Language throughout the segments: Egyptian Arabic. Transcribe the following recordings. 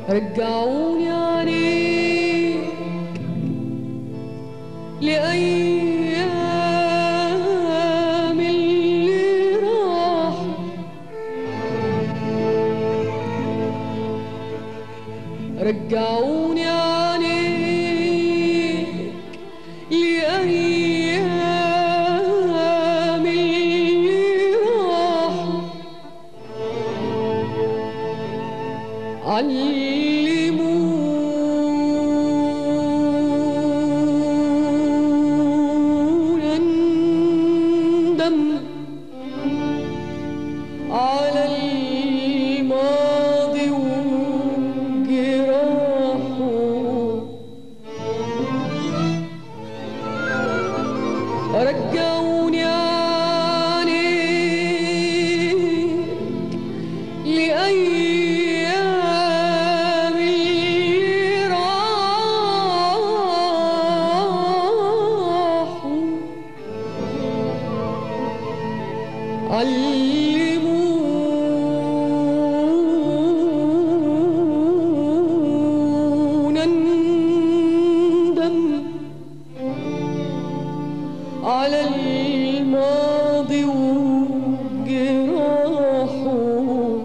رجعوني عليك لأيام اللي راحوا رجعوني عليك لأيام اللي راحوا علمونا ندم على الماضي وجراحه رجعوني عليك لأيام اللي راحوا علمونا ندم على الماضي وجراحه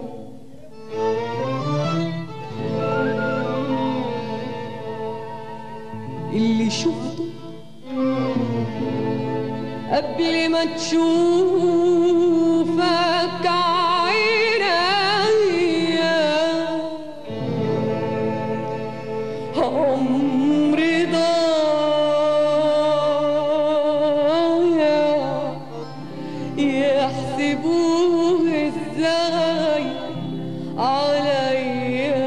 اللي شفته قبل ما تشوفك عينيا عمري ضايع يحسبوه ازاي عليا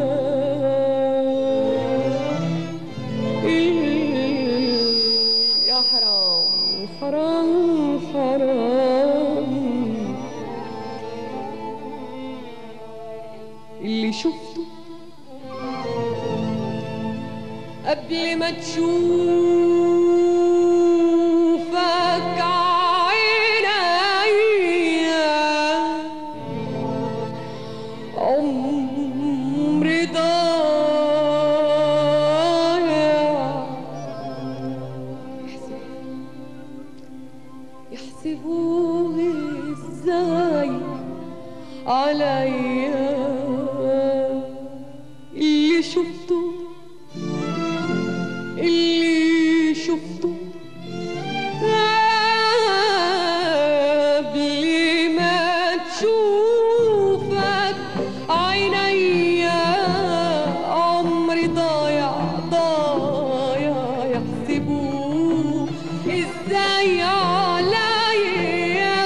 يا حرام حرام حرام اللي شفته قبل ما تشوفك عينيا عمري ضايع يحسبوه ازاي عليا اللي شفته اللي شفته قبل ما تشوفك عينيا عمري ضايع ضايع يحسبوه ازاي عليا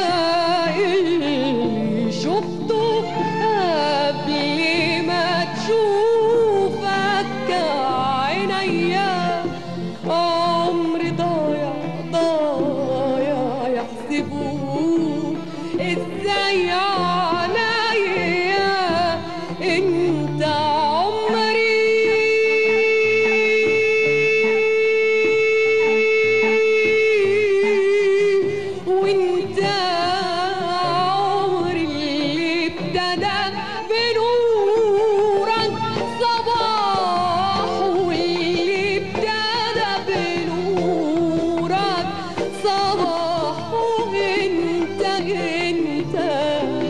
اللي شفته قبل ما تشوفك عينيا عمري ضايع ضايع يحسبوه ازاي عليا انت عمري وانت عمري اللي ابتدى بنورك صباح واللي ابتدى بنورك صباح وانت انت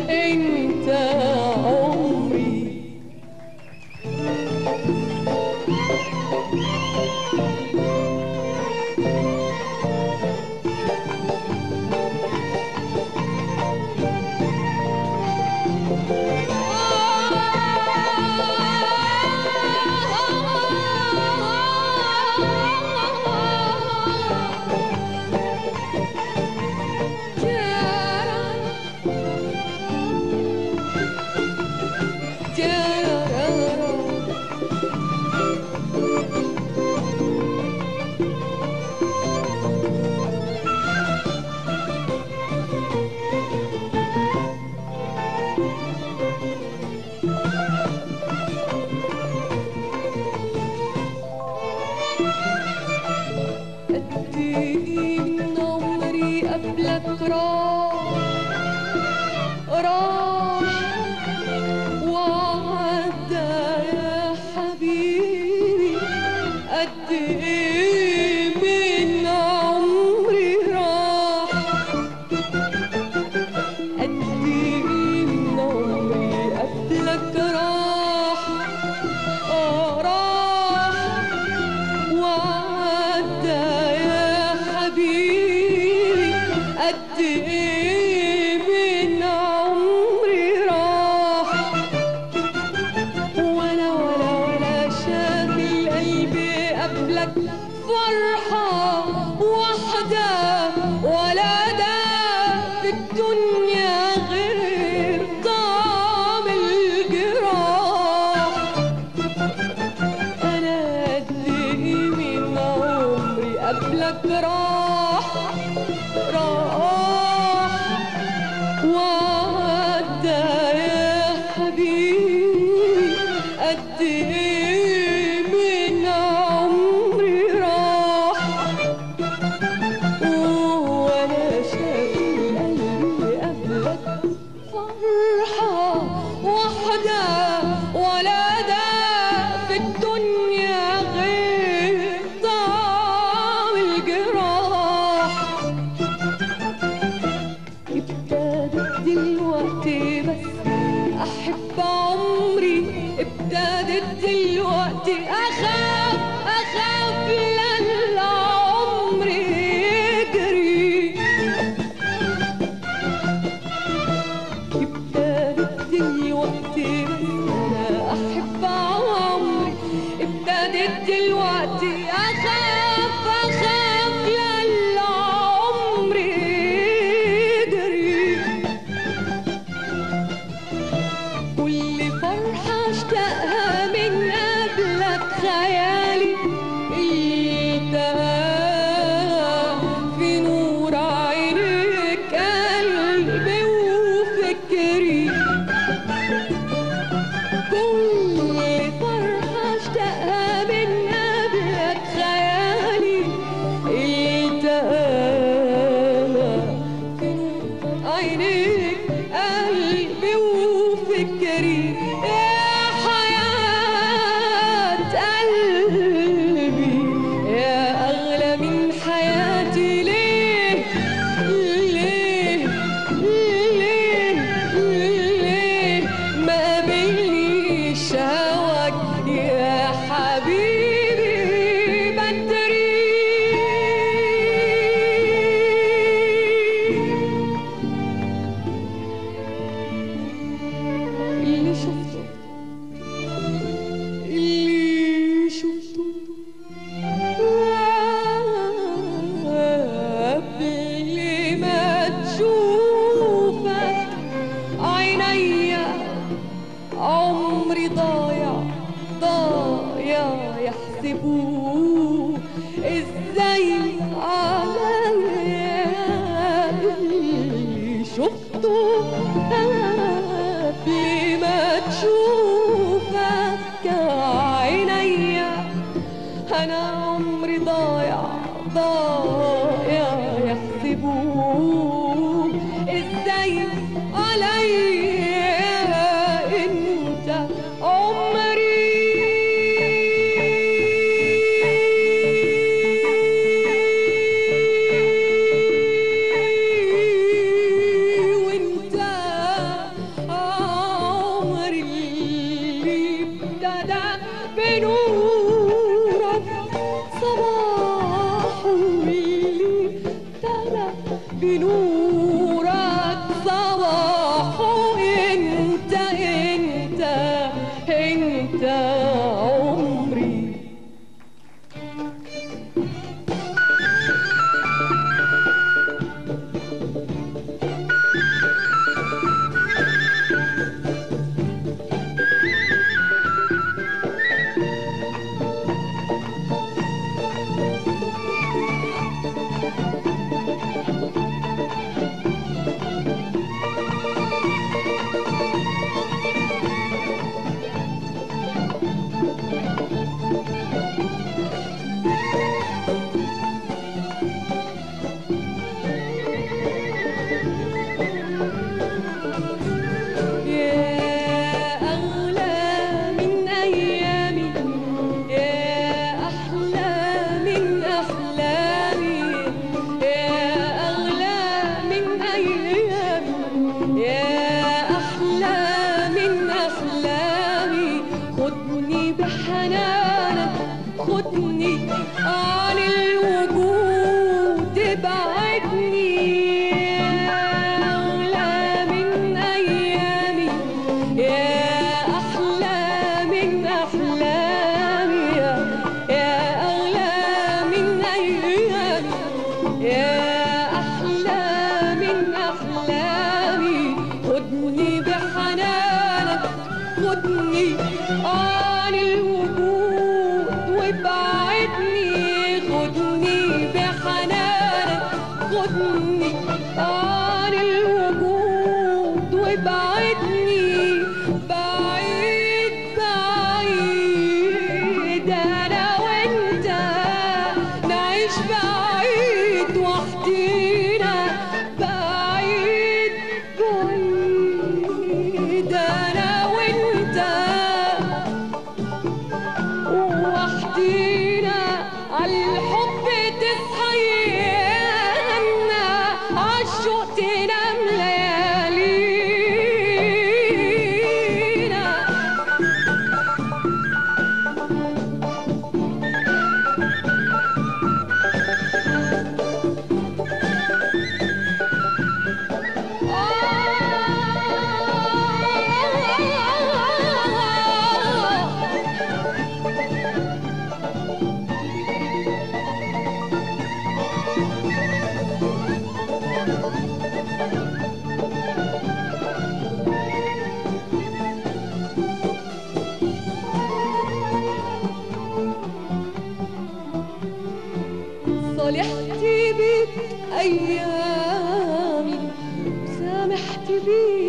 دلوقتي بس احب عمري ابتدت دلوقتي اخاف اخاف لا عمري يجري ابتدت دلوقتي بس انا احب عمري ابتدت دلوقتي اخاف اخاف لا عمري يجري كل فرحة اشتاقها من قبلك خيالي التقى في نور عينيك قلبي وفكري كل فرحة اشتاقها من قبلك خيالي التقى في نور عينيك قلبي وفكري يا حياة قلبي يا أغلى من حياتي ليه ليه ليه ليه ما قابلنيش هواك يا حبيبي بدري اللي شفته اللي شفته قبل ما تشوفك عينيا عمري ضايع ضايع يحسبوه ازاي عليا اللي شفته قبل ما تشوفك عينيا انا عمري ضايع ضايع يحسبوه ازاي عليا انت عمري وانت عمري اللي ابتدى بنورك صباح واللي ابتدى بنورك صباح انت انت انت عمري يا أغلى من أيامي يا أحلى من أحلامي يا أغلى من أيامي يا أحلى من أحلامي خدني بحنانك خدني عن الوجود ابعدني يا أغلى من أيامي يا أحلى من أحلامي يا أغلى من أيامي يا أحلى من أحلامي خدني بحنانك خدني عن الوجود وابعدني خدني بحنانك خدني عن الوجود وابعدني بعيد بعيد انا وانت نعيش بعيد وحدينا بعيد بعيد انا وانت وحدينا عالحب تصحينا عالشوق تنام ليالينا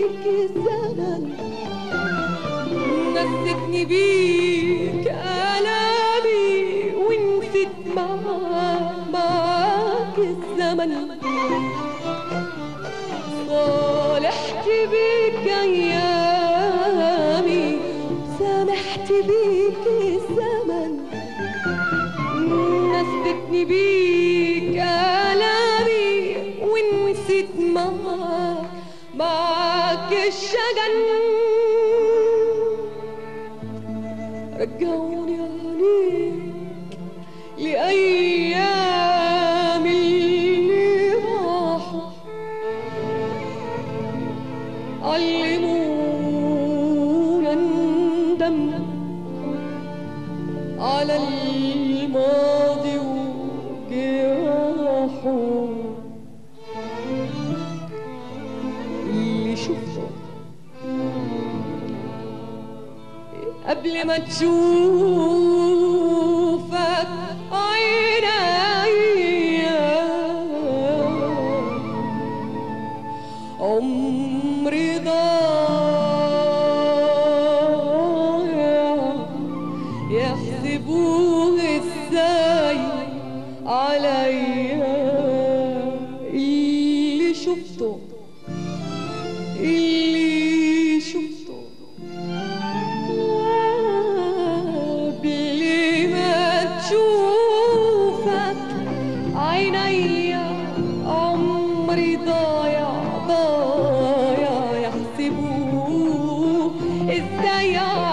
بيك الزمن نستني بيك آلامي ونسيت معاك معاك الزمن صالحت بيك أيامي سامحت بيك الزمن نستني بيك آلامي ونسيت معاك معاك الشجن رجعوني عليك لأيام اللي راحوا علمونا ندم على الماضي وجراحه اللي شفته قبل ما تشوفك عينيا عمري ضايع يحسبوه ازاي عليا اللي شفته اللي شفته قبل ما تشوفك عينيا عمري ضايع ضايع يحسبوه ازاي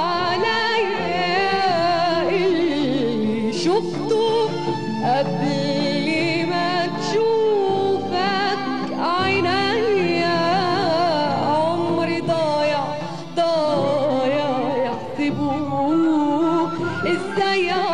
عليا اللي شفته قبل ما تشوفك عينيا عمري ضايع ضايع يحسبوه ازاي